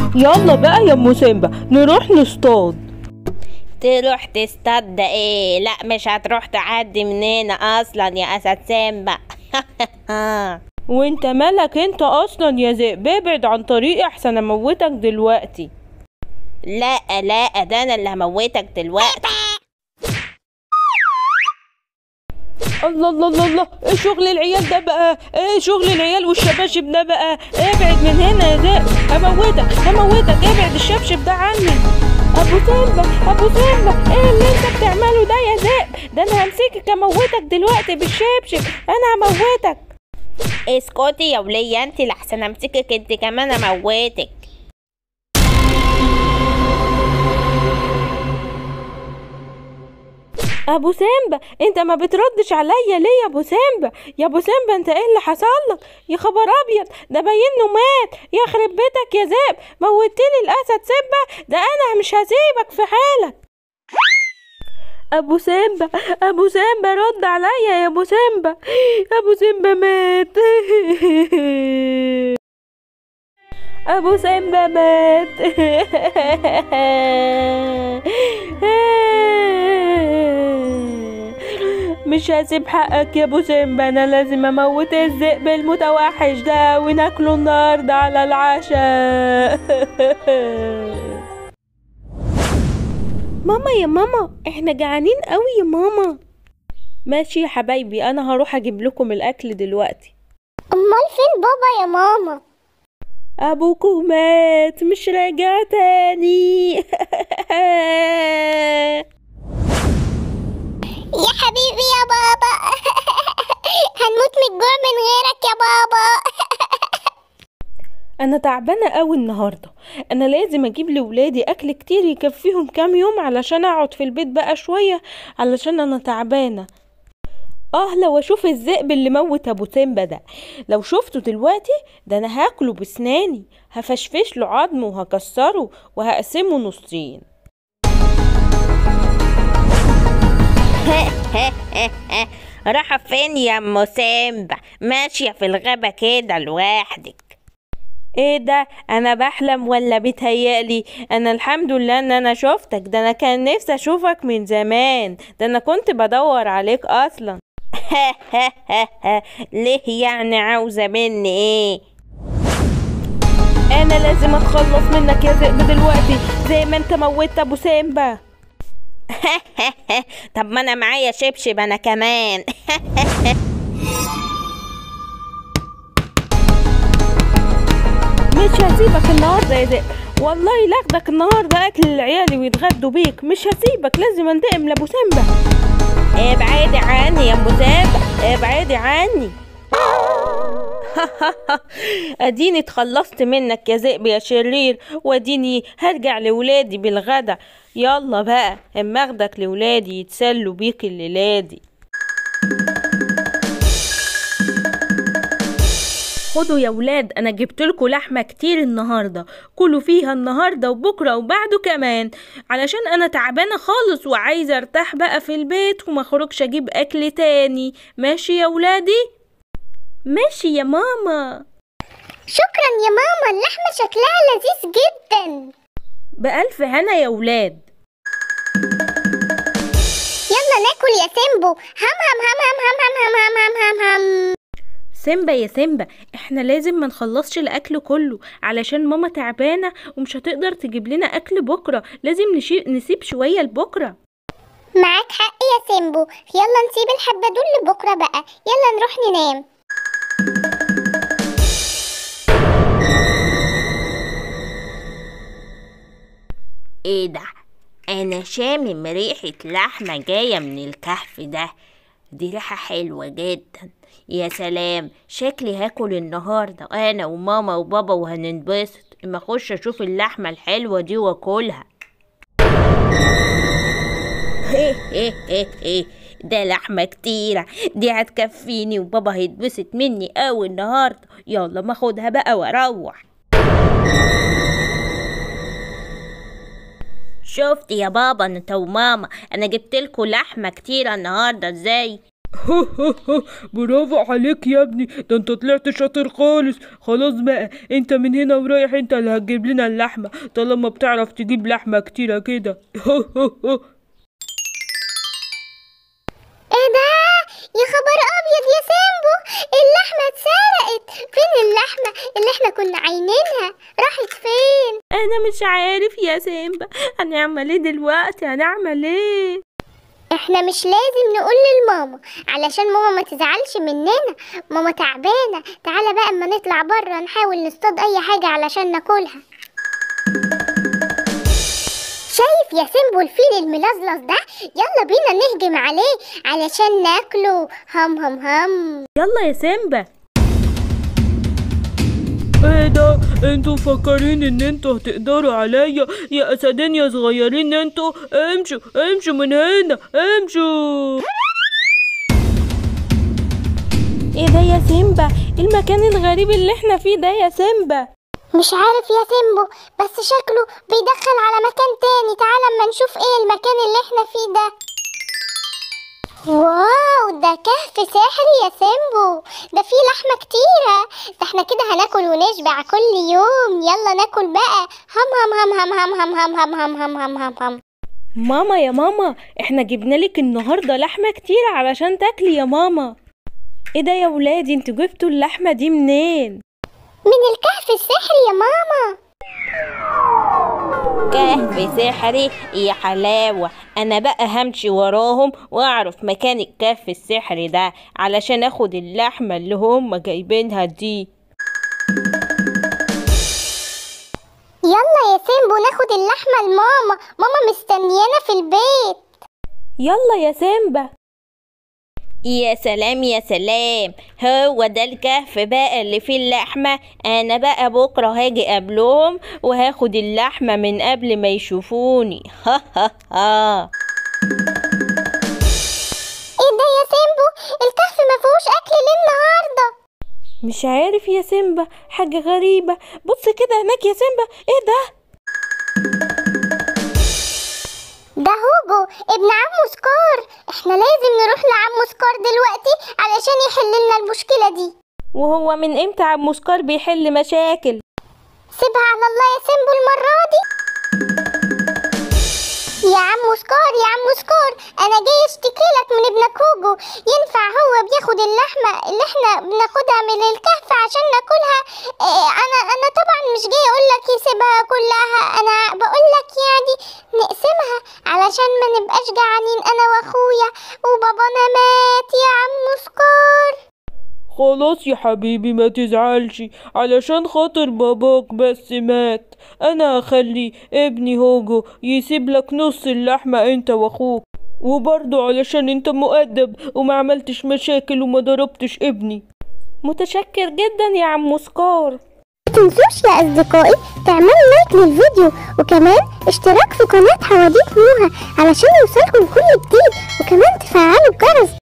يلا بقى يا ام سيمبا نروح نصطاد تروح تصطاد ده ايه لا مش هتروح تعدي مننا اصلا يا اسد سيمبا وانت مالك انت اصلا يا ذئب ابعد عن طريقي احسن اموتك دلوقتي لا لا ده انا اللي هموتك دلوقتي الله الله الله الله ايه شغل العيال ده بقى ايه شغل العيال والشباشب ده بقى ابعد من هنا يا ذئب هموتك هموتك ابعد الشبشب ده عني ابو سيمبا ابو سيمبا ايه اللي انت بتعمله ده يا ذئب ده انا همسكك اموتك دلوقتي بالشبشب انا هموتك اسكتي يا ولية انت لحسن امسكك انت كمان اموتك ابو سيمبا انت ما بتردش عليا ليه يا ابو سيمبا يا ابو سيمبا انت ايه اللي حصل لك يا خبر ابيض ده باين انه مات يا خرب بيتك يا ذئب موتلي الاسد سيمبا ده انا مش هسيبك في حالك ابو سيمبا ابو سيمبا رد عليا يا ابو سيمبا ابو سيمبا مات ابو سيمبا مات مش هسيب حقك يا ابو سيمبا انا لازم اموت الذئب المتوحش ده وناكله النهارده على العشاء ماما يا ماما احنا جعانين قوي يا ماما ماشي يا حبايبي انا هروح اجيب لكم الاكل دلوقتي امال فين بابا يا ماما ابوكو مات مش راجع تاني يا حبيبي يا بابا هنموت من الجوع من غيرك يا بابا انا تعبانه قوي النهارده انا لازم اجيب لولادي اكل كتير يكفيهم كام يوم علشان اقعد في البيت بقى شويه علشان انا تعبانه اه لو اشوف الذئب اللي موت ابو سيمبا ده لو شفته دلوقتي ده انا هاكله بسناني هفشفش له عظمه وهكسره وهقسمه نصين رايحة فين يا ام سيمبا ماشية في الغابة كده لوحدك ايه ده انا بحلم ولا بيتهيألي انا الحمد لله ان انا شفتك ده انا كان نفسي اشوفك من زمان ده انا كنت بدور عليك اصلا ليه يعني عاوزة مني ايه انا لازم اتخلص منك يا ذئب دلوقتي زي ما انت موتت ابو سيمبا طب ما انا معايا شبشب انا كمان مش هسيبك النهارده يا ذئب والله لاخدك النهارده اكل العيال ويتغدوا بيك مش هسيبك لازم انتقم لابو سيمبا ابعدي عني يا ابو سيمبا ابعدي عني اديني اتخلصت منك يا ذئب يا شرير واديني هرجع لولادي بالغدا يلا بقى اما اخدك لولادي يتسلوا بيك الليلادي خدوا يا ولاد انا جبتلكوا لحمه كتير النهارده كلوا فيها النهارده وبكره وبعده كمان علشان انا تعبانه خالص وعايزه ارتاح بقى في البيت وما اخرجش اجيب اكل تاني ماشي يا ولادي ماشي يا ماما شكرا يا ماما اللحمة شكلها لذيذ جدا بألف هنا يا ولاد يلا ناكل يا سيمبو هم هم هم هم هم هم هم هم هم هم سيمبا يا سيمبا احنا لازم ما نخلصش الاكل كله علشان ماما تعبانه ومش هتقدر تجيب لنا اكل بكره لازم نشي... نسيب شويه لبكره معاك حق يا سيمبو يلا نسيب الحبة دول لبكرة بقى يلا نروح ننام ايه ده انا شامم ريحة لحمة جاية من الكهف ده دي ريحة حلوة جدا يا سلام شكلي هاكل النهاردة انا وماما وبابا وهننبسط اما اخش اشوف اللحمة الحلوة دي واكلها ده لحمة كتيرة دي هتكفيني وبابا هيتبسط مني قوي النهاردة يلا ما اخدها بقى واروح شفت يا بابا انت وماما انا جبتلكوا لحمة كتيرة النهاردة ازاي برافو عليك يا ابني ده انت طلعت شاطر خالص خلاص بقى انت من هنا ورايح انت اللي هتجيب لنا اللحمة طالما بتعرف تجيب لحمة كتيرة كده ايه ده يا خبر ابيض يا سامبو اللحمة اتسرقت فين اللحمة اللي احنا كنا عاينينها راحت فين انا مش عارف يا سيمبا هنعمل ايه دلوقتي هنعمل ايه احنا مش لازم نقول للماما علشان ماما ما تزعلش مننا ماما تعبانة تعالى بقى اما نطلع بره نحاول نصطاد اي حاجة علشان ناكلها شايف يا سيمبو الفيل الملزلز ده يلا بينا نهجم عليه علشان ناكله هم هم هم يلا يا سيمبا ايه ده انتوا مفكرين ان انتوا هتقدروا عليا يا اسدين يا صغيرين انتوا امشوا امشوا من هنا امشوا ايه ده يا سيمبا المكان الغريب اللي احنا فيه ده يا سيمبا مش عارف يا سيمبو بس شكله بيدخل على مكان تاني تعالى اما نشوف ايه المكان اللي احنا فيه ده واو ده كهف سحري يا سيمبو ده فيه لحمة كتيرة ده احنا كده هناكل ونشبع كل يوم يلا ناكل بقى هم هم هم هم هم هم هم هم هم هم هم هم ماما يا ماما احنا جبنا لك النهارده لحمه كتيره علشان تاكلي يا ماما ايه ده يا ولادي انتوا جبتوا اللحمه دي منين من الكهف السحري يا ماما كهف سحري يا حلاوة أنا بقى همشي وراهم وأعرف مكان الكهف السحري ده علشان أخد اللحمة اللي هم جايبينها دي يلا يا سيمبو ناخد اللحمة لماما ماما مستنيانا في البيت يلا يا سيمبا يا سلام يا سلام هو ده الكهف بقى اللي فيه اللحمة أنا بقى بكرة هاجي قبلهم وهاخد اللحمة من قبل ما يشوفوني ها ها ها ايه ده يا سيمبو الكهف ما فيهوش اكل ليه النهارده مش عارف يا سيمبا حاجه غريبه بص كده هناك يا سيمبا ايه ده ده هوجو ابن عمو سكار احنا لازم نروح لعمو سكار دلوقتي علشان يحل لنا المشكلة دي وهو من امتى عم مسكر بيحل مشاكل سيبها على الله يا سيمبو المرة دي يا عمو سكار يا عمو سكار انا جاي اشتكي لك من ابنك هوجو ينفع هو بياخد اللحمة اللي احنا بناخدها من الكهف عشان ناكلها اه انا انا طبعا مش جاي اقول لك يسيبها كلها انا بقول لك يعني نقسمها علشان ما نبقاش جعانين انا واخويا وبابانا مات يا عمو سكار خلاص يا حبيبي ما تزعلش علشان خاطر باباك بس مات انا هخلي ابني هوجو يسيب لك نص اللحمة انت واخوك وبرضه علشان انت مؤدب وما عملتش مشاكل وما ضربتش ابني متشكر جدا يا عم مسكار متنسوش يا أصدقائي تعملوا لايك للفيديو وكمان اشتراك في قناة حواديت نوها علشان يوصلكم كل جديد وكمان تفعلوا الجرس